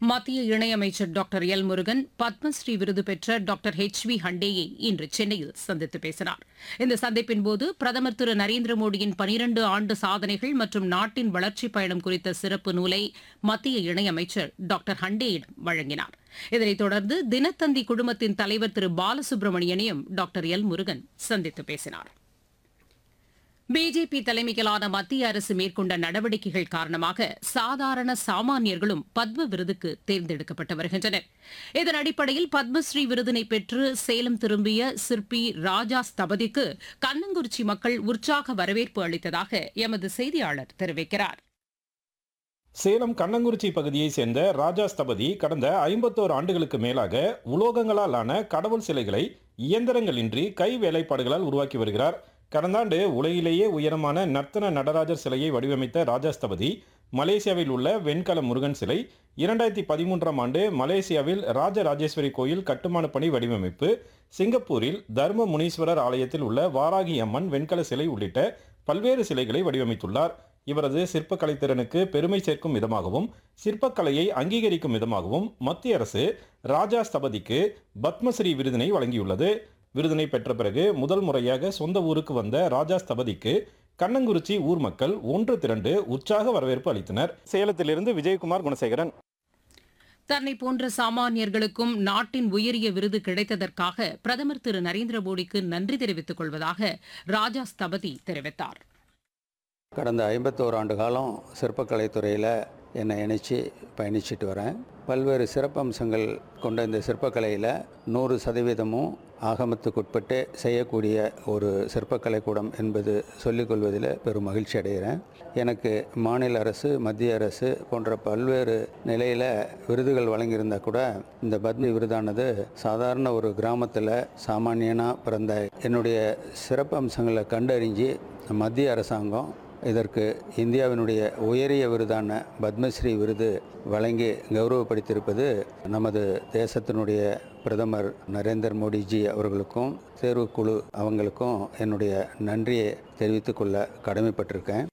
மத்திய இணையமைச்சர் doctor L Murugan Padmashri விருது பெற்ற டாக்டர் ஹெச் வி ஹண்டேயை இன்று சென்னையில் சந்தித்து பேசினார் இந்த சந்திப்பின் போது பிரதமர் திரு நரேந்திர மோடியின் பனிரண்டு ஆண்டு சாதனைகள் மற்றும் நாட்டின் வளர்ச்சிப் பயணம் குறித்த சிறப்பு நூலை மத்திய இணையமைச்சர் டாக்டர் ஹண்டேயிடம் வழங்கினார் இதனைத் தொடர்ந்து தினத்தந்தி குழுமத்தின் தலைவர் திரு பாலசுப்ரமணியனையும் டாக்டர் எல் முருகன் சந்தித்து பேசினார் பிஜேபி தலைமையிலான மத்திய அரசு மேற்கொண்ட நடவடிக்கைகள் காரணமாக சாதாரண சாமானியர்களும் பத்ம விருதுக்கு தேர்ந்தெடுக்கப்பட்டு வருகின்றனர் இதன் அடிப்படையில் பத்மஸ்ரீ விருதினை பெற்று சேலம் திரும்பிய சிற்பி ராஜா ஸ்தபதிக்கு கண்ணங்குறிச்சி மக்கள் உற்சாக வரவேற்பு அளித்ததாக எமது செய்தியாளர் தெரிவிக்கிறார் சேலம் கண்ணங்குறிச்சி பகுதியைச் சேர்ந்த ராஜா ஸ்தபதி கடந்த ஐம்பத்தோரு ஆண்டுகளுக்கு மேலாக உலோகங்களால் ஆன கடவுள் சிலைகளை இயந்திரங்களின்றி கை வேலைப்பாடுகளால் உருவாக்கி வருகிறார் கடந்த ஆண்டு உலகிலேயே உயரமான நர்த்தன நடராஜர் சிலையை வடிவமைத்த ராஜா ஸ்தபதி மலேசியாவில் உள்ள வெண்கல முருகன் சிலை இரண்டாயிரத்தி பதிமூன்றாம் ஆண்டு மலேசியாவில் ராஜராஜேஸ்வரி கோயில் கட்டுமான பணி வடிவமைப்பு சிங்கப்பூரில் தர்ம முனீஸ்வரர் ஆலயத்தில் உள்ள வாராகி அம்மன் வெண்கல சிலை உள்ளிட்ட பல்வேறு சிலைகளை வடிவமைத்துள்ளார் இவரது சிற்பக்கலை திறனுக்கு பெருமை சேர்க்கும் விதமாகவும் சிற்பக்கலையை அங்கீகரிக்கும் விதமாகவும் மத்திய அரசு ராஜா ஸ்தபதிக்கு பத்மஸ்ரீ விருதினை வழங்கியுள்ளது விருதினை பெற்ற பிறகு முதல் முறையாக சொந்த ஊருக்கு வந்த ராஜா ஸ்தபதிக்கு கண்ணங்குறிச்சி ஊர் மக்கள் ஒன்று திரண்டு உற்சாக வரவேற்பு அளித்தனர் சேலத்திலிருந்து விஜயகுமார் குணசேகரன் தன்னை போன்ற சாமானியர்களுக்கும் நாட்டின் உயரிய விருது கிடைத்ததற்காக பிரதமர் திரு நரேந்திர மோடிக்கு நன்றி தெரிவித்துக் கொள்வதாக ராஜா ஸ்தபதி தெரிவித்தார் கடந்த ஐம்பத்தோரு ஆண்டு காலம் சிற்பக்கலை துறையில் என்னை இணைச்சி பயணிச்சிட்டு வரேன் பல்வேறு சிறப்பம்சங்கள் கொண்ட இந்த சிற்பக்கலையில் நூறு சதவீதமும் ஆகமத்துக்குட்பட்டு செய்யக்கூடிய ஒரு சிற்பக்கலை கூடம் என்பது சொல்லிக்கொள்வதில் பெரும் மகிழ்ச்சி அடைகிறேன் எனக்கு மாநில அரசு மத்திய அரசு போன்ற பல்வேறு நிலையில் விருதுகள் வழங்கியிருந்தால் கூட இந்த பத்மி விருதானது சாதாரண ஒரு கிராமத்தில் சாமானியனாக பிறந்த என்னுடைய சிறப்பம்சங்களை கண்டறிஞ்சு மத்திய அரசாங்கம் இதற்கு இந்தியாவினுடைய உயரிய விருதான பத்மஸ்ரீ விருது வழங்கி கௌரவப்படுத்தியிருப்பது நமது தேசத்தினுடைய பிரதமர் நரேந்திர மோடிஜி அவர்களுக்கும் தேர்வுக்குழு அவங்களுக்கும் என்னுடைய நன்றியை தெரிவித்துக் கொள்ள கடமைப்பட்டிருக்கேன்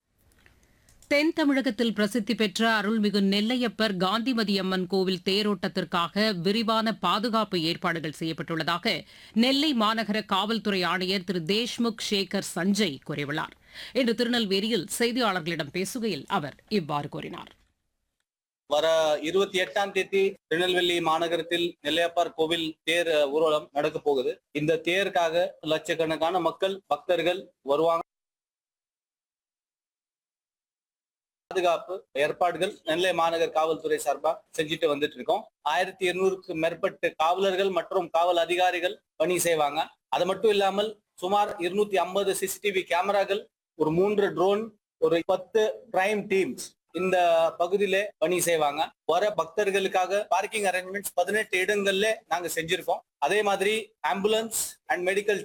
தென் தமிழகத்தில் பிரசித்தி பெற்ற அருள்மிகு நெல்லையப்பர் காந்திமதி அம்மன் கோவில் தேரோட்டத்திற்காக விரிவான பாதுகாப்பு ஏற்பாடுகள் செய்யப்பட்டுள்ளதாக நெல்லை மாநகர காவல்துறை ஆணையர் திரு தேஷ்முக் சேகர் சஞ்சய் கூறியுள்ளார் இன்று திருநெல்வேலியில் செய்தியாளர்களிடம் பேசுகையில் அவர் இவ்வாறு கூறினார் வர இருபத்தி எட்டாம் தேதி திருநெல்வேலி மாநகரத்தில் நெல்லையப்பார் கோவில் தேர் ஊர்வலம் நடக்க போகுது இந்த தேருக்காக லட்சக்கணக்கான மக்கள் பக்தர்கள் வருவாங்க பாதுகாப்பு ஏற்பாடுகள் நெல்லை மாநகர் காவல்துறை சார்பா செஞ்சுட்டு வந்துட்டு இருக்கோம் ஆயிரத்தி இருநூறுக்கு மேற்பட்ட காவலர்கள் மற்றும் காவல் அதிகாரிகள் பணி செய்வாங்க அது மட்டும் இல்லாமல் சுமார் இருநூத்தி ஐம்பது சிசிடிவி கேமராக்கள் ஒரு மூன்று ட்ரோன் ஒரு பத்து பிரைம் டீம்ஸ் இந்த பகுதியில பணி செய்வாங்க வர பக்தர்களுக்காக பார்க்கிங் அரேஞ்ச்மெண்ட்ஸ் பதினெட்டு இடங்கள்ல நாங்க செஞ்சிருக்கோம் அதே மாதிரி ஆம்புலன்ஸ் அண்ட் மெடிக்கல்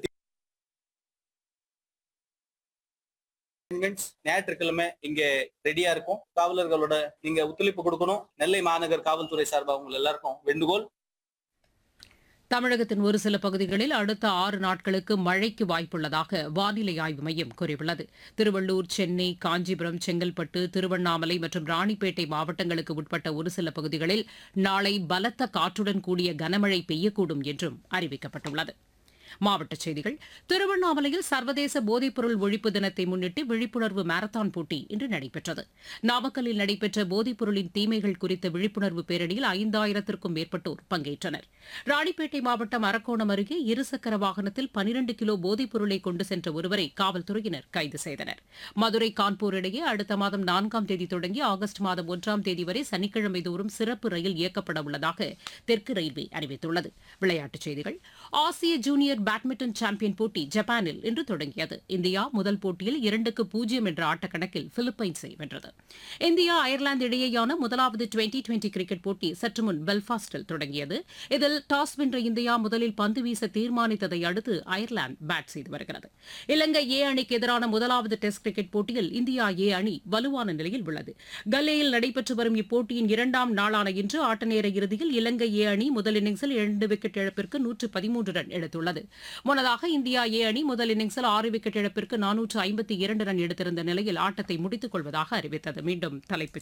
ஞாயிற்றுக்கிழமை இங்க ரெடியா இருக்கும் காவலர்களோட நீங்க ஒத்துழைப்பு கொடுக்கணும் நெல்லை மாநகர் காவல்துறை சார்பாக உங்க எல்லாருக்கும் வேண்டுகோள் தமிழகத்தின் ஒரு சில பகுதிகளில் அடுத்த ஆறு நாட்களுக்கு மழைக்கு வாய்ப்புள்ளதாக வானிலை ஆய்வு மையம் கூறியுள்ளது திருவள்ளூர் சென்னை காஞ்சிபுரம் செங்கல்பட்டு திருவண்ணாமலை மற்றும் ராணிப்பேட்டை மாவட்டங்களுக்கு உட்பட்ட ஒரு சில பகுதிகளில் நாளை பலத்த காற்றுடன் கூடிய கனமழை பெய்யக்கூடும் என்றும் அறிவிக்கப்பட்டுள்ளது மாவட்டச் செய்திகள் திருவண்ணாமலையில் சர்வதேச போதைப்பொருள் ஒழிப்பு தினத்தை முன்னிட்டு விழிப்புணர்வு மாரத்தான் போட்டி இன்று நடைபெற்றது நாமக்கல்லில் நடைபெற்ற போதைப்பொருளின் தீமைகள் குறித்த விழிப்புணர்வு பேரணியில் ஐந்தாயிரத்திற்கும் மேற்பட்டோர் பங்கேற்றனர் ராணிப்பேட்டை மாவட்டம் அரக்கோணம் அருகே இருசக்கர வாகனத்தில் பனிரண்டு கிலோ போதைப்பொருளை கொண்டு சென்ற ஒருவரை காவல்துறையினர் கைது செய்தனர் மதுரை கான்பூர் இடையே அடுத்த மாதம் நான்காம் தேதி தொடங்கி ஆகஸ்ட் மாதம் ஒன்றாம் தேதி வரை சனிக்கிழமை தோறும் சிறப்பு ரயில் இயக்கப்பட உள்ளதாக தெற்கு ரயில்வே அறிவித்துள்ளது விளையாட்டுச் செய்திகள் ஆசிய ஜூனியர் பேட்மிண்டன் சாம்பியன் போட்டி ஜப்பானில் இன்று தொடங்கியது இந்தியா முதல் போட்டியில் இரண்டுக்கு பூஜ்ஜியம் என்ற ஆட்டக்கணக்கில் பிலிப்பைன்ஸை வென்றது இந்தியா அயர்லாந்து இடையேயான முதலாவது டுவெண்டி டுவெண்டி கிரிக்கெட் போட்டி சற்று முன் பெல்பாஸ்டில் தொடங்கியது இதில் டாஸ் வென்ற இந்தியா முதலில் பந்து வீச தீர்மானித்ததை அடுத்து அயர்லாந்து பேட் செய்து வருகிறது இலங்கை ஏ அணிக்கு எதிரான முதலாவது டெஸ்ட் கிரிக்கெட் போட்டியில் இந்தியா ஏ அணி வலுவான நிலையில் உள்ளது கல்லேயில் நடைபெற்று வரும் இப்போட்டியின் இரண்டாம் நாளான இன்று ஆட்டநேர இறுதியில் இலங்கை ஏ அணி முதல் இன்னிங்ஸில் இரண்டு விக்கெட் இழப்பிற்கு நூற்று பதிமூன்று ரன் எடுத்துள்ளது முன்னதாக இந்தியா ஏ அணி முதல் இன்னிங்ஸில் ஆறு விக்கெட் இழப்பிற்கு நானூற்று ஐம்பத்தி இரண்டு ரன் எடுத்திருந்த நிலையில் ஆட்டத்தை முடித்துக் கொள்வதாக அறிவித்தது மீண்டும் தலைப்புச்